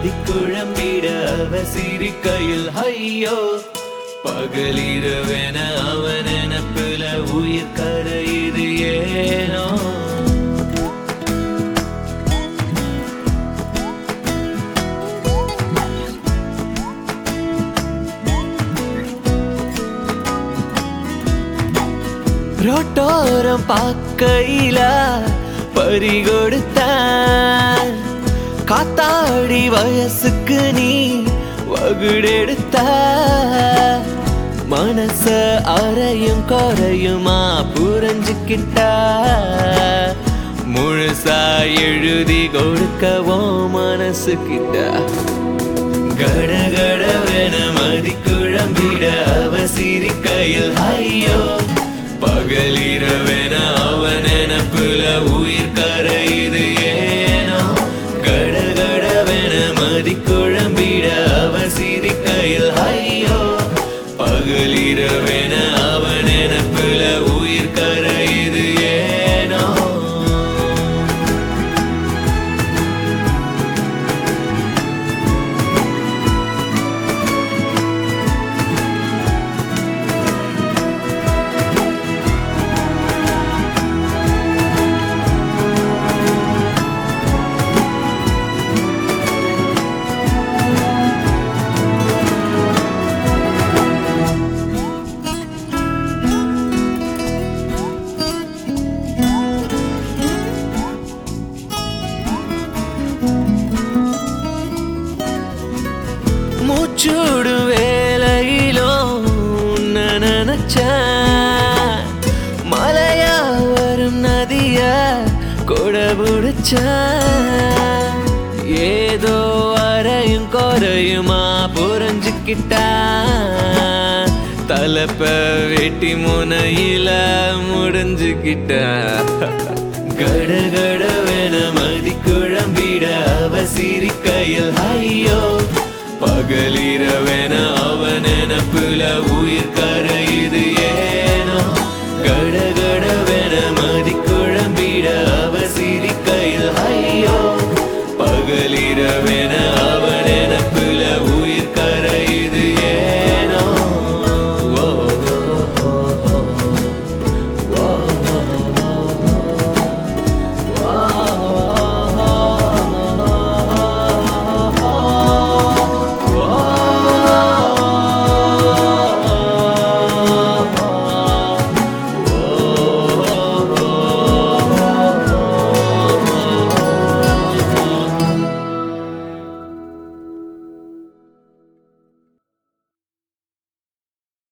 மதிக்குழம்பிட அவ சிரிக்கையில் ஐயோ பகலிரவென அவன் நினப்புல உயிர் கரையுது ஏனோ ரோட்டோரம் பார்க்கையில பறி கொடுத்த காத்தாடி வயசுக்கு நீ வகுடெடுத்த மனச அறையும் குறையுமா புரிஞ்சுக்கிட்ட முழுசா எழுதி கொடுக்கவோ மனசு கிட்ட கடகடவென மதி குழம்பிட அவ சிரிக்கையில் ஐயோ பகலிரவென அவன் நினப்புல உயிர் கரையுது ஏனோ கடகடவென மதி குழம்பிட அவ சிரிக்கையில் ஐயோ பகலிரவென அவன் நினப்புல உயிர் கரையுது ஏனோ மூச்சூடு வேலையிலோ உன்னை நினைச்சேன் மலையா வரும் நதிய கொட புடிச்சேன் ஏதோ அறையும் குறையுமா புரிஞ்சுக்கிட்டா தலைப்ப வெட்டி முனையில முடிஞ்சுக்கிட்ட கடகடவென மதி குழம்பிட அவ சிரிக்கையில் ஐயோ பகலிரவென அவன் நினப்புல உயிர் கரை